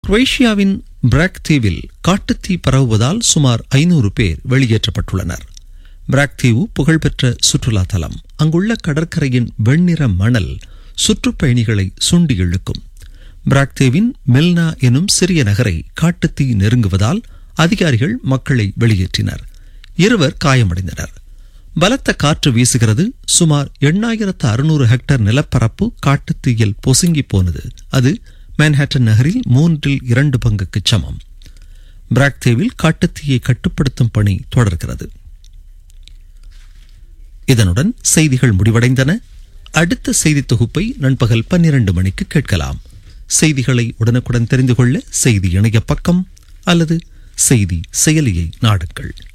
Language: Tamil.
குரேஷியாவின் பிராக் தீவில் காட்டுத்தீ பரவுவதால் சுமார் ஐநூறு பேர் வெளியேற்றப்பட்டுள்ளனர் பிராக் தீவு புகழ்பெற்ற சுற்றுலா தலம் அங்குள்ள கடற்கரையின் வெண்ணிற மணல் சுற்றுப்பயணிகளை சுண்டி இழுக்கும் பிராக்தேவின் மெல்னா எனும் சிறிய நகரை காட்டுத்தீ நெருங்குவதால் அதிகாரிகள் மக்களை வெளியேற்றினர் இருவர் காயமடைந்தனர் பலத்த காற்று வீசுகிறது சுமார் எண்ணாயிரத்து அறுநூறு ஹெக்டேர் நிலப்பரப்பு காட்டுத்தீயில் பொசுங்கி போனது அது மேன்ஹாட்டன் நகரில் மூன்றில் இரண்டு பங்குக்கு சமம் பிராக்தேவில் காட்டுத்தீயை கட்டுப்படுத்தும் பணி தொடர்கிறது இதனுடன் செய்திகள் முடிவடைந்தன அடுத்த செய்தி தொகுப்பை நண்பகல் பன்னிரண்டு மணிக்கு கேட்கலாம் செய்திகளை உடனுக்குடன் தெரிந்து கொள்ள செய்தி இணைய பக்கம் அல்லது செய்தி செயலியை நாடுங்கள்